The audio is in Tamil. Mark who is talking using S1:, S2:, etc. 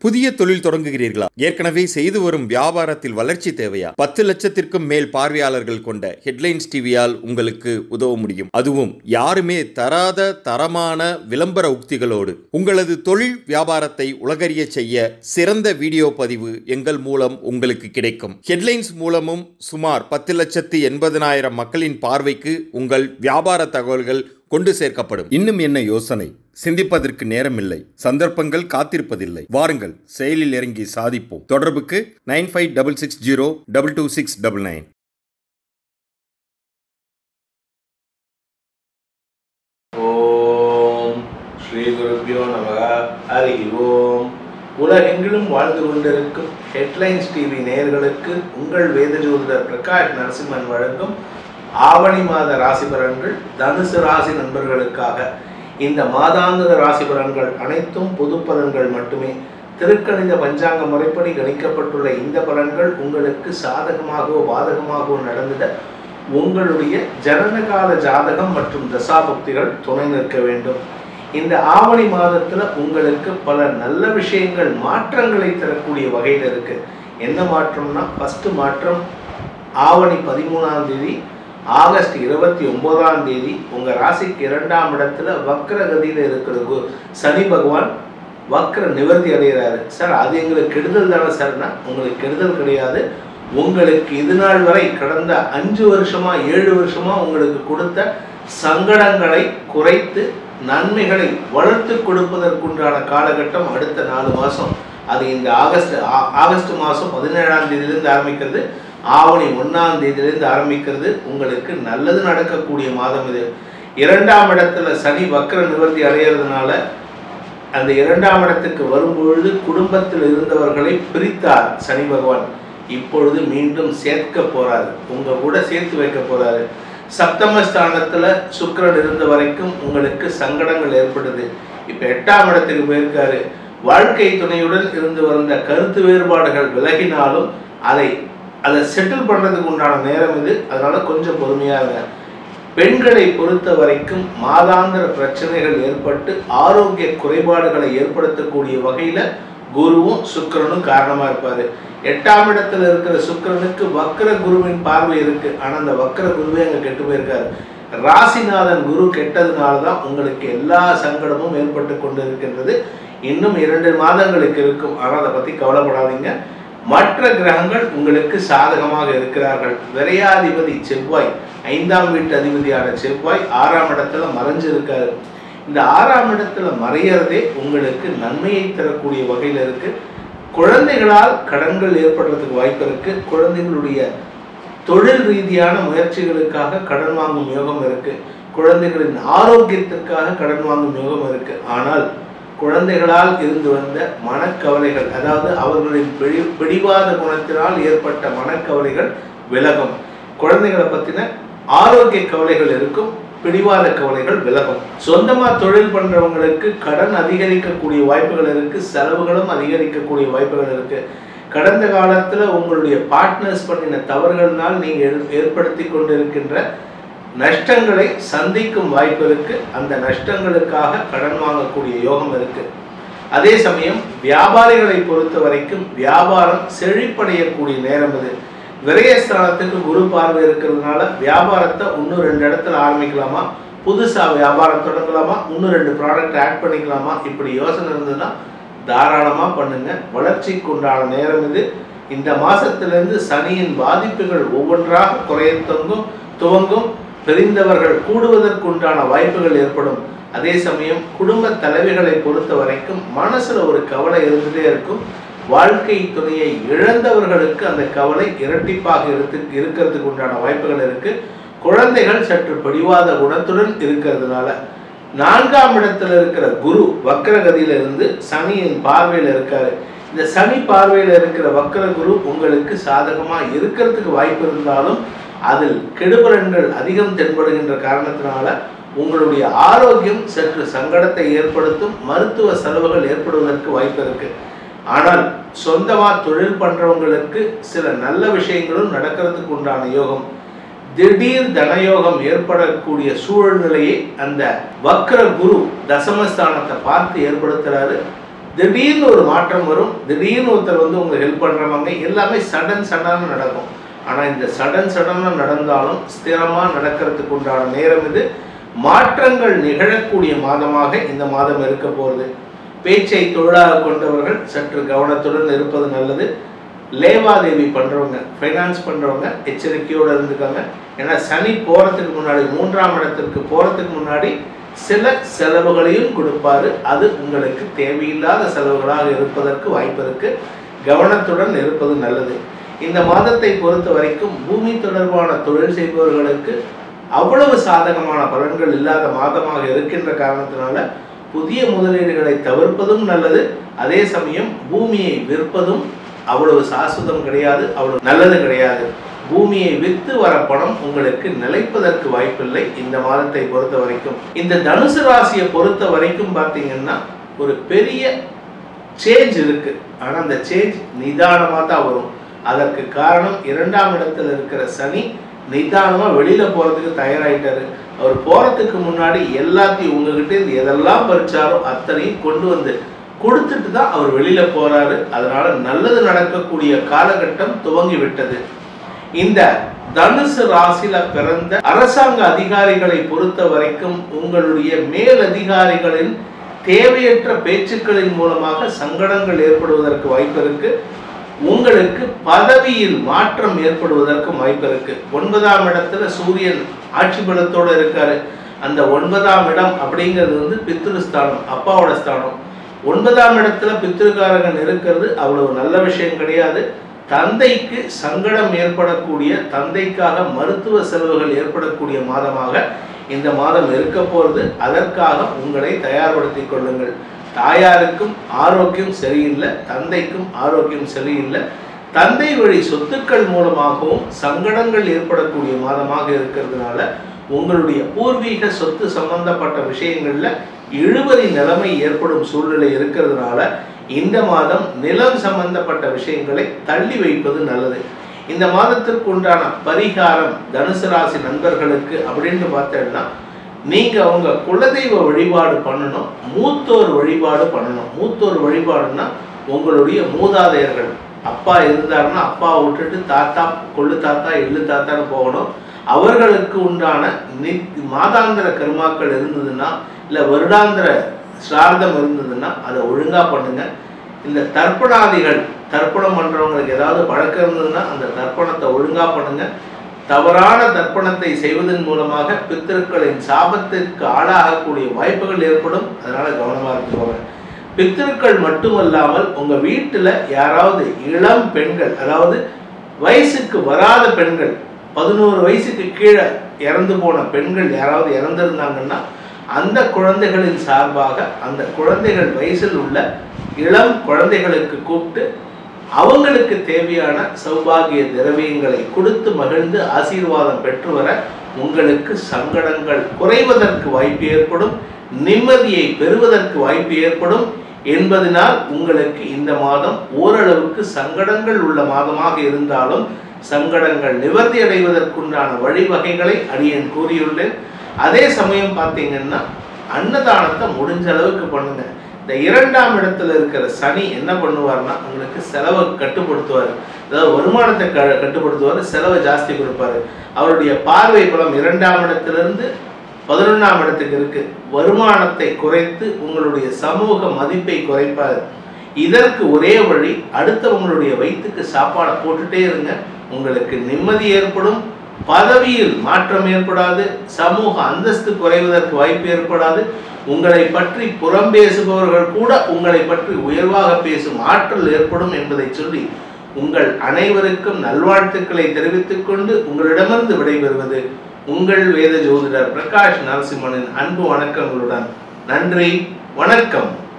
S1: புதிய தொழில் தொடங்குகிறீர்களா ஏற்கனவே செய்து வரும் வியாபாரத்தில் வளர்ச்சி தேவையா பத்து லட்சத்திற்கும் மேல் பார்வையாளர்கள் கொண்ட ஹெட்லைன்ஸ் டிவியால் உங்களுக்கு உதவ முடியும் அதுவும் யாருமே தராத தரமான விளம்பர உக்திகளோடு உங்களது தொழில் வியாபாரத்தை உலகறிய செய்ய சிறந்த வீடியோ பதிவு எங்கள் மூலம் உங்களுக்கு கிடைக்கும் ஹெட்லைன்ஸ் மூலமும் சுமார் பத்து லட்சத்து எண்பதனாயிரம் மக்களின் பார்வைக்கு உங்கள் வியாபார தகவல்கள் கொண்டு சேர்க்கப்படும் இன்னும் என்ன யோசனை சிந்திப்பதற்கு நேரமில்லை சந்தர்ப்பங்கள் காத்திருப்பதில்லை வாருங்கள் செயலில் இறங்கி சாதிப்போம் தொடர்புக்கு nine five double six zero double two six double nine
S2: ஓம் ஸ்ரீ குருப்பியோ நமக ஹரி ஓம் உலகெங்கிலும் வாழ்ந்து கொண்டிருக்கும் ஹெட்லைன்ஸ் டிவி நேயர்களுக்கு உங்கள் வேத ஜோதிடர் பிரகாஷ் நரசிம்மன் வழங்கும் ஆவணி மாத ராசி பலன்கள் தனுசு ராசி நண்பர்களுக்காக இந்த மாதாந்திர ராசி பலன்கள் அனைத்தும் பொது பலன்கள் மட்டுமே திருக்கணித பஞ்சாங்க முறைப்படி கணிக்கப்பட்டுள்ள இந்த பலன்கள் உங்களுக்கு சாதகமாகவோ பாதகமாகவோ நடந்திட உங்களுடைய ஜனனகால ஜாதகம் மற்றும் தசாபக்திகள் துணை நிற்க வேண்டும் இந்த ஆவணி மாதத்துல உங்களுக்கு பல நல்ல விஷயங்கள் மாற்றங்களை தரக்கூடிய வகையில் இருக்கு என்ன மாற்றம்னா ஃபர்ஸ்ட் மாற்றம் ஆவணி பதிமூணாம் தேதி ஆகஸ்ட் இருபத்தி ஒன்பதாம் தேதி உங்க ராசிக்கு இரண்டாம் இடத்துல வக்ர கதியில இருக்கிற கு- சனி பகவான் வக்ர நிவர்த்தி அடைகிறாரு சார் அது எங்களுக்கு கெடுதல் தானே சார்னா உங்களுக்கு கெடுதல் கிடையாது உங்களுக்கு இது நாள் வரை கடந்த அஞ்சு வருஷமா ஏழு வருஷமா உங்களுக்கு கொடுத்த சங்கடங்களை குறைத்து நன்மைகளை வளர்த்து கொடுப்பதற்குண்டான காலகட்டம் அடுத்த நாலு மாசம் அது இந்த ஆகஸ்ட் ஆ- ஆகஸ்ட் மாதம் பதினேழாம் தேதியிலிருந்து ஆரம்பிக்கிறது ஆவணி ஒன்றாம் தேதியிலிருந்து ஆரம்பிக்கிறது உங்களுக்கு நல்லது நடக்கக்கூடிய மாதம் இது இரண்டாம் இடத்துல சனி வக்ர நிவர்த்தி அடையிறதுனால அந்த இரண்டாம் இடத்துக்கு வரும்பொழுது குடும்பத்தில் இருந்தவர்களை பிரித்தார் சனி பகவான் இப்பொழுது மீண்டும் சேர்க்க போறாரு உங்க கூட சேர்த்து வைக்க போறாரு சப்தமஸ்தானத்துல சுக்கிரன் இருந்த வரைக்கும் உங்களுக்கு சங்கடங்கள் ஏற்படுது இப்ப எட்டாம் இடத்துக்கு போயிருக்காரு வாழ்க்கை துணையுடன் இருந்து வந்த கருத்து வேறுபாடுகள் விலகினாலும் அதை அதை செட்டில் பண்றதுக்கு உண்டான நேரம் இது அதனால கொஞ்சம் பொறுமையா இருங்க பெண்களை பொறுத்த வரைக்கும் மாதாந்திர பிரச்சனைகள் ஏற்பட்டு ஆரோக்கிய குறைபாடுகளை ஏற்படுத்தக்கூடிய வகையில குருவும் சுக்கிரனும் காரணமா இருப்பாரு எட்டாம் இடத்துல இருக்கிற சுக்கிரனுக்கு வக்ர குருவின் பார்வை இருக்கு ஆனா அந்த வக்ர குருவே அங்க கெட்டு போயிருக்காரு ராசிநாதன் குரு கெட்டதுனால தான் உங்களுக்கு எல்லா சங்கடமும் ஏற்பட்டு கொண்டு இருக்கின்றது இன்னும் இரண்டு மாதங்களுக்கு இருக்கும் ஆனால் அதை பத்தி கவலைப்படாதீங்க மற்ற கிரகங்கள் உங்களுக்கு சாதகமாக இருக்கிறார்கள் விரையாதிபதி செவ்வாய் ஐந்தாம் வீட்டு அதிபதியான செவ்வாய் ஆறாம் இடத்துல மறைஞ்சு இருக்காரு இந்த ஆறாம் இடத்துல மறையறதே உங்களுக்கு நன்மையை தரக்கூடிய வகையில் இருக்கு குழந்தைகளால் கடன்கள் ஏற்படுறதுக்கு வாய்ப்பு இருக்கு குழந்தைகளுடைய தொழில் ரீதியான முயற்சிகளுக்காக கடன் வாங்கும் யோகம் இருக்கு குழந்தைகளின் ஆரோக்கியத்திற்காக கடன் வாங்கும் யோகம் இருக்கு ஆனால் குழந்தைகளால் இருந்து வந்த மனக்கவலைகள் அதாவது அவர்களின் பிடி பிடிவாத குணத்தினால் ஏற்பட்ட மனக்கவலைகள் விலகும் குழந்தைகளை பத்தின ஆரோக்கிய கவலைகள் இருக்கும் பிடிவாத கவலைகள் விலகும் சொந்தமா தொழில் பண்றவங்களுக்கு கடன் அதிகரிக்கக்கூடிய வாய்ப்புகள் இருக்கு செலவுகளும் அதிகரிக்கக்கூடிய வாய்ப்புகள் இருக்கு கடந்த காலத்துல உங்களுடைய பார்ட்னர்ஸ் பண்ணின தவறுகள்னால் நீங்க ஏற்- ஏற்படுத்தி கொண்டிருக்கின்ற நஷ்டங்களை சந்திக்கும் வாய்ப்பு இருக்கு அந்த நஷ்டங்களுக்காக கடன் வாங்கக்கூடிய யோகம் இருக்கு அதே சமயம் வியாபாரிகளை பொறுத்த வரைக்கும் வியாபாரம் செழிப்படையக்கூடிய நேரம் இது விரயஸ்தானத்துக்கு குரு பார்வை இருக்கிறதுனால வியாபாரத்தை இன்னும் ரெண்டு இடத்துல ஆரம்பிக்கலாமா புதுசா வியாபாரம் தொடங்கலாமா இன்னும் ரெண்டு ப்ராடக்ட் ஆட் பண்ணிக்கலாமா இப்படி யோசனை இருந்ததுன்னா தாராளமா பண்ணுங்க வளர்ச்சிக்கு உண்டான நேரம் இது இந்த மாசத்திலிருந்து சனியின் பாதிப்புகள் ஒவ்வொன்றாக குறைய தொங்கும் துவங்கும் பிரிந்தவர்கள் கூடுவதற்குண்டான வாய்ப்புகள் ஏற்படும் அதே சமயம் குடும்ப தலைவிகளை பொறுத்த வரைக்கும் மனசுல ஒரு கவலை இருந்துட்டே இருக்கும் வாழ்க்கை துணையை இழந்தவர்களுக்கு அந்த கவலை இரட்டிப்பாக இருக்கு இருக்கிறதுக்கு உண்டான வாய்ப்புகள் இருக்கு குழந்தைகள் சற்று பிடிவாத குணத்துடன் இருக்கிறதுனால நான்காம் இடத்துல இருக்கிற குரு வக்கரகதியில இருந்து சனியின் பார்வையில இருக்காரு இந்த சனி பார்வையில இருக்கிற வக்கர குரு உங்களுக்கு சாதகமா இருக்கிறதுக்கு வாய்ப்பு இருந்தாலும் அதில் கெடுபலன்கள் அதிகம் தென்படுகின்ற காரணத்தினால உங்களுடைய ஆரோக்கியம் சற்று சங்கடத்தை ஏற்படுத்தும் மருத்துவ செலவுகள் ஏற்படுவதற்கு வாய்ப்பு இருக்கு ஆனால் சொந்தமா தொழில் பண்றவங்களுக்கு சில நல்ல விஷயங்களும் நடக்கிறதுக்கு உண்டான யோகம் திடீர் தனயோகம் ஏற்படக்கூடிய சூழ்நிலையை அந்த வக்ர குரு தசமஸ்தானத்தை பார்த்து ஏற்படுத்துறாரு திடீர்னு ஒரு மாற்றம் வரும் திடீர்னு ஒருத்தர் வந்து உங்களுக்கு ஹெல்ப் பண்ணுறவங்க எல்லாமே சடன் சடனாக நடக்கும் ஆனால் இந்த சடன் சடனாக நடந்தாலும் ஸ்திரமாக நடக்கிறதுக்கு உண்டான நேரம் இது மாற்றங்கள் நிகழக்கூடிய மாதமாக இந்த மாதம் இருக்க போகுது பேச்சை தொழிலாக கொண்டவர்கள் சற்று கவனத்துடன் இருப்பது நல்லது லேவாதேவி பண்ணுறவங்க ஃபைனான்ஸ் பண்ணுறவங்க எச்சரிக்கையோடு இருந்துக்காங்க ஏன்னா சனி போகிறதுக்கு முன்னாடி மூன்றாம் இடத்திற்கு போகிறதுக்கு முன்னாடி சில செலவுகளையும் கொடுப்பாரு அது உங்களுக்கு தேவையில்லாத செலவுகளாக இருப்பதற்கு வாய்ப்பு இருக்கு கவனத்துடன் இருப்பது நல்லது இந்த மாதத்தை பொறுத்த வரைக்கும் பூமி தொடர்பான தொழில் செய்பவர்களுக்கு அவ்வளவு சாதகமான பலன்கள் இல்லாத மாதமாக இருக்கின்ற காரணத்தினால புதிய முதலீடுகளை தவிர்ப்பதும் நல்லது அதே சமயம் பூமியை விற்பதும் அவ்வளவு சாஸ்வதம் கிடையாது அவ்வளவு நல்லது கிடையாது பூமியை வித்து வர பணம் உங்களுக்கு நிலைப்பதற்கு வாய்ப்பில்லை இந்த மாதத்தை பொறுத்த வரைக்கும் இந்த தனுசு ராசியை பொறுத்த வரைக்கும் பார்த்தீங்கன்னா ஒரு பெரிய சேஞ்ச் இருக்கு ஆனா அந்த சேஞ்ச் நிதானமா தான் வரும் அதற்கு காரணம் இரண்டாம் இடத்துல இருக்கிற சனி நிதானமா வெளியில போறதுக்கு தயாராயிட்டாரு அவர் போறதுக்கு முன்னாடி எல்லாத்தையும் உங்ககிட்ட இருந்து எதெல்லாம் பறிச்சாரோ அத்தனையும் கொண்டு வந்து கொடுத்துட்டு தான் அவர் வெளியில போறாரு அதனால நல்லது நடக்கக்கூடிய காலகட்டம் துவங்கி விட்டது இந்த தனுசு ராசியில பிறந்த அரசாங்க அதிகாரிகளை பொறுத்த வரைக்கும் உங்களுடைய மேல் அதிகாரிகளின் தேவையற்ற பேச்சுக்களின் மூலமாக சங்கடங்கள் ஏற்படுவதற்கு வாய்ப்பு இருக்கு உங்களுக்கு பதவியில் மாற்றம் ஏற்படுவதற்கும் வாய்ப்பு இருக்கு ஒன்பதாம் இடத்துல சூரியன் ஆட்சி பலத்தோட இருக்காரு அந்த ஒன்பதாம் இடம் அப்படிங்கிறது வந்து பித்ருஸ்தானம் அப்பாவோட ஸ்தானம் ஒன்பதாம் இடத்துல பித்ருக்காரகன் இருக்கிறது அவ்வளவு நல்ல விஷயம் கிடையாது தந்தைக்கு சங்கடம் ஏற்படக்கூடிய தந்தைக்காக மருத்துவ செலவுகள் ஏற்படக்கூடிய மாதமாக இந்த மாதம் இருக்க போகிறது அதற்காக உங்களை தயார்படுத்திக் கொள்ளுங்கள் தாயாருக்கும் ஆரோக்கியம் சரியில்லை தந்தைக்கும் ஆரோக்கியம் சரியில்லை தந்தை வழி சொத்துக்கள் மூலமாகவும் சங்கடங்கள் ஏற்படக்கூடிய மாதமாக இருக்கிறதுனால உங்களுடைய பூர்வீக சொத்து சம்பந்தப்பட்ட விஷயங்கள்ல இழுபறி நிலைமை ஏற்படும் சூழ்நிலை இருக்கிறதுனால இந்த மாதம் நிலம் சம்பந்தப்பட்ட விஷயங்களை தள்ளி வைப்பது நல்லது இந்த மாதத்திற்கு உண்டான பரிகாரம் தனுசு ராசி நண்பர்களுக்கு அப்படின்னு பார்த்தேன்னா நீங்க அவங்க குலதெய்வ வழிபாடு பண்ணணும் மூத்தோர் வழிபாடு பண்ணணும் மூத்தோர் வழிபாடுன்னா உங்களுடைய மூதாதையர்கள் அப்பா இருந்தாருன்னா அப்பாவை விட்டுட்டு தாத்தா கொள்ளு தாத்தா எள்ளு தாத்தான்னு போகணும் அவர்களுக்கு உண்டான நி மாதாந்திர கர்மாக்கள் இருந்ததுன்னா இல்லை வருடாந்திர சிரார்த்தம் இருந்ததுன்னா அதை ஒழுங்காக பண்ணுங்க இந்த தர்ப்பணாதிகள் தர்ப்பணம் பண்ணுறவங்களுக்கு ஏதாவது பழக்கம் இருந்ததுன்னா அந்த தர்ப்பணத்தை ஒழுங்காக பண்ணுங்க தவறான தர்ப்பணத்தை செய்வதன் மூலமாக பித்திருக்களின் சாபத்திற்கு ஆளாகக்கூடிய வாய்ப்புகள் ஏற்படும் அதனால கவனமாக இருந்துக்கோங்க பித்திருக்கள் மட்டுமல்லாமல் உங்க வீட்டுல யாராவது இளம் பெண்கள் அதாவது வயசுக்கு வராத பெண்கள் பதினோரு வயசுக்கு கீழே இறந்து போன பெண்கள் யாராவது இறந்திருந்தாங்கன்னா அந்த குழந்தைகளின் சார்பாக அந்த குழந்தைகள் வயசில் உள்ள இளம் குழந்தைகளுக்கு கூப்பிட்டு அவங்களுக்கு தேவையான சௌபாகிய திரவியங்களை கொடுத்து மகிழ்ந்து ஆசீர்வாதம் பெற்று வர உங்களுக்கு சங்கடங்கள் குறைவதற்கு வாய்ப்பு ஏற்படும் நிம்மதியை பெறுவதற்கு வாய்ப்பு ஏற்படும் என்பதனால் உங்களுக்கு இந்த மாதம் ஓரளவுக்கு சங்கடங்கள் உள்ள மாதமாக இருந்தாலும் சங்கடங்கள் நிவர்த்தி அடைவதற்குண்டான வழிவகைகளை அடியேன் கூறியுள்ளேன் அதே சமயம் பார்த்தீங்கன்னா அன்னதானத்தை முடிஞ்ச அளவுக்கு பண்ணுங்க இந்த இரண்டாம் இடத்துல இருக்கிற சனி என்ன பண்ணுவார்னா உங்களுக்கு செலவை கட்டுப்படுத்துவார் அதாவது வருமானத்தை க கட்டுப்படுத்துவார் செலவை ஜாஸ்தி கொடுப்பாரு அவருடைய பார்வை பலம் இரண்டாம் இடத்திலிருந்து பதினொன்றாம் இடத்துக்கு இருக்கு வருமானத்தை குறைத்து உங்களுடைய சமூக மதிப்பை குறைப்பார் இதற்கு ஒரே வழி அடுத்தவங்களுடைய வயிற்றுக்கு சாப்பாடை போட்டுட்டே இருங்க உங்களுக்கு நிம்மதி ஏற்படும் பதவியில் மாற்றம் ஏற்படாது சமூக அந்தஸ்து குறைவதற்கு வாய்ப்பு ஏற்படாது உங்களை பற்றி புறம் பேசுபவர்கள் கூட உங்களை பற்றி உயர்வாக பேசும் ஆற்றல் ஏற்படும் என்பதை சொல்லி உங்கள் அனைவருக்கும் நல்வாழ்த்துக்களை தெரிவித்துக் கொண்டு உங்களிடமிருந்து விடைபெறுவது உங்கள் வேத ஜோதிடர் பிரகாஷ் நரசிம்மனின் அன்பு வணக்கங்களுடன் நன்றி வணக்கம்